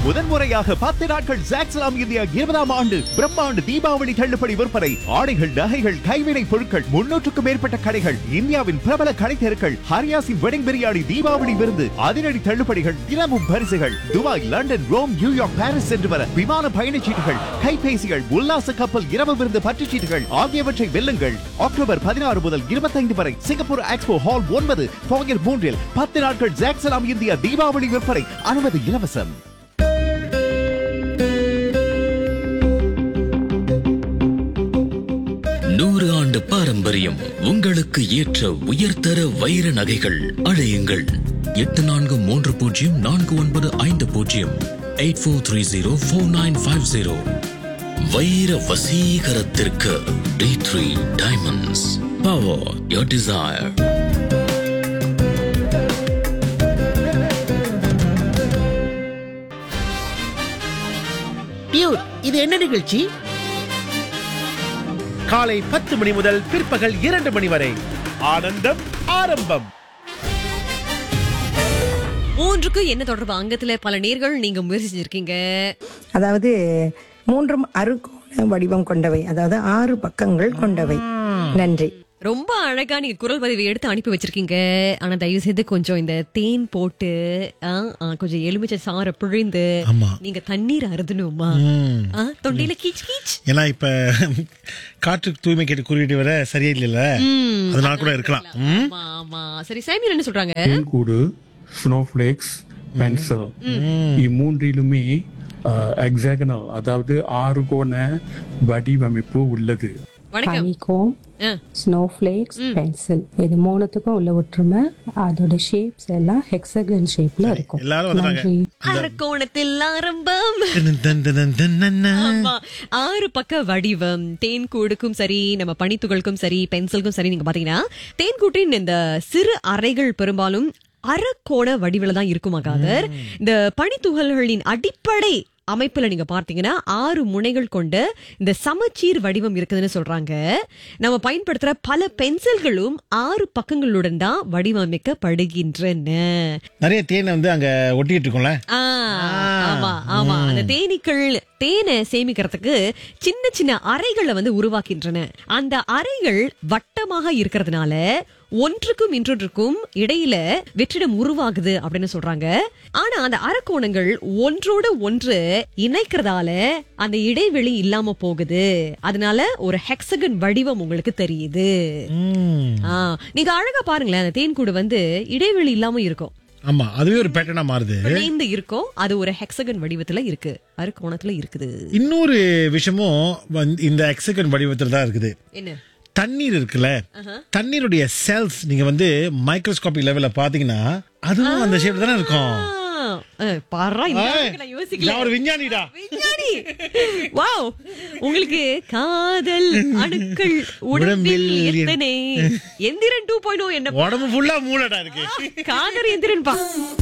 முதன்முறையாக பத்து நாட்கள் ஜாக்ஸ்லாம் இந்தியா இருபதாம் ஆண்டு பிரம்மாண்டு தீபாவளி தள்ளுபடி விற்பனை ஆடைகள் நகைகள் கைவினை பொருட்கள் முன்னூற்றுக்கும் மேற்பட்ட கடைகள் இந்தியாவின் பிரபல கடை தெருக்கள் ஹரியாசின் வெடிங் பிரியாணி தீபாவளி விருந்து அதிரடி தள்ளுபடிகள் தினமும் பரிசுகள் Dubai London Rome New York Paris சென்று வர விமான பயணச்சீட்டுகள் கைபேசிகள் உல்லாச கப்பல் இரவு விருந்து பற்றுச்சீட்டுகள் ஆகியவற்றை வெல்லுங்கள் அக்டோபர் பதினாறு முதல் இருபத்தைந்து வரை சிங்கப்பூர் எக்ஸ்போ ஹால் ஒன்பது போயர் மூன்றில் பத்து நாட்கள் ஜாக்சலாம் இந்தியா தீபாவளி விற்பனை அனுமதி இலவசம் நூறு ஆண்டு பாரம்பரியம் உங்களுக்கு ஏற்ற உயர்தர வைர நகைகள் அழையுங்கள் எட்டு நான்கு மூன்று பூஜ்ஜியம் நான்கு ஒன்பது ஐந்து பூஜ்ஜியம் eight four three zero four nine five zero வைர வசீகரத்திற்கு T three diamonds power your desire dude இது என்ன நிகழ்ச்சி காலை பத்து மணி முதல் பிற்பகல் இரண்டு மணி வரை ஆனந்தம் ஆரம்பம் மூன்றுக்கு என்ன தொடர்பு அங்கத்துல பல நேர்கள் நீங்க முயற்சி செஞ்சிருக்கீங்க அதாவது மூன்றும் அறுகோண வடிவம் கொண்டவை அதாவது ஆறு பக்கங்கள் கொண்டவை நன்றி ரொம்ப அழகா நீங்க குரல் பதிவை எடுத்து அனுப்பி வச்சிருக்கீங்க ஆனா தயவு செய்து கொஞ்சம் இந்த தேன் போட்டு ஆ, ஆ, கொஞ்சம் எலுமிச்சை சாறை பிழிந்து ஆமா. நீங்க தண்ணீர் அருந்தணுமா ஆ, தொண்டையில கீச் கீச் ஏன்னா இப்ப காற்று தூய்மை கேட்டு குறியீட்டு வர சரியா இல்ல அதனால கூட இருக்கலாம் ம்? ஆமா ஆமா சரி சாமியல் என்ன சொல்றாங்க கூடு ஸ்னோஃப்ளேக்ஸ் பென்சில் இம்மூன்றிலுமே எக்ஸாகனல் அதாவது ஆறுகோண வடிவமைப்பு உள்ளது வணக்கம் ஹனிகோம் ஆ, ஸ்னோஃப்ளேக்ஸ் பென்சில் இது மூணுத்துக்கும் உள்ள ஒற்றுமை அதோட ஷேப்ஸ் எல்லாம் ஹெக்ஸகன் ஷேப்ல இருக்கும் எல்லாரும் வந்துட்டாங்க. நன்றி அரக்கோணத்தில் ஆரம்பம் தன் தன் தன் தன் தன் தன். ஆமா ஆறு பக்க வடிவம் தேன் கூடுக்கும் சரி நம்ம பனித்துகளுக்கும் சரி பென்சிலுக்கும் சரி நீங்க பாத்தீங்கன்னா தேன் கூட்டின் இந்த சிறு அறைகள் பெரும்பாலும் அரைக்கோண வடிவில தான் இருக்குமா காதர் இந்த பனித்துகள்களின் அடிப்படை அமைப்புல நீங்க பார்த்தீங்கன்னா ஆறு முனைகள் கொண்ட இந்த சமச்சீர் வடிவம் இருக்குதுன்னு சொல்றாங்க நம்ம பயன்படுத்துற பல பென்சில்களும் ஆறு பக்கங்களுடன் தான் வடிவமைக்கப்படுகின்றன நிறைய தேனை வந்து அங்க ஒட்டிட்டு இருக்கோம்ல ஆ, ஆமா ஆமா அந்த தேனீக்கள் தேனை சேமிக்கிறதுக்கு சின்ன சின்ன அறைகளை வந்து உருவாக்கின்றன அந்த அறைகள் வட்டமாக இருக்கிறதுனால ஒன்றுக்கும் இன்னொன்றுக்கும் இடையில வெற்றிடம் உருவாகுது அப்படின்னு சொல்றாங்க ஆனா அந்த அரைக்கோணங்கள் ஒன்றோட ஒன்று இணைக்கிறதால அந்த இடைவெளி இல்லாம போகுது அதனால ஒரு ஹெக்ஸகன் வடிவம் உங்களுக்கு தெரியுது ம். ஆ, நீங்க அழகா பாருங்களேன் அந்த தேன்கூடு வந்து இடைவெளி இல்லாம இருக்கும் ஆமா அதுவே ஒரு பேட்டர்னா மாறுது பிணைந்து இருக்கும் அது ஒரு ஹெக்ஸகன் வடிவத்துல இருக்கு அறுகோணத்துல இருக்குது இன்னொரு விஷயமும் வந்து இந்த எக்ஸகன் வடிவத்துல தான் இருக்குது என்ன தண்ணீர் இருக்குல்ல தண்ணீருடைய செல்ஸ் நீங்க வந்து மைக்ரோஸ்கோபிக் லெவல்ல பாத்தீங்கன்னா அதுவும் அந்த ஷேப் தானே இருக்கும் ஆ, அஹ், பாரா இந்த ஏய், அளவுக்கு நான் யோசிக்கல நான் ஒரு விஞ்ஞானிடா விஞ்ஞானி வாவ் உங்களுக்கு காதல் அணுக்கள் உடம்பில் உடம்பில் எத்தனை எந்திரன் டூ பாயிண்ட் என்ன உடம்பு ஃபுல்லா மூளடா இருக்கு காதல் எந்திரன் பா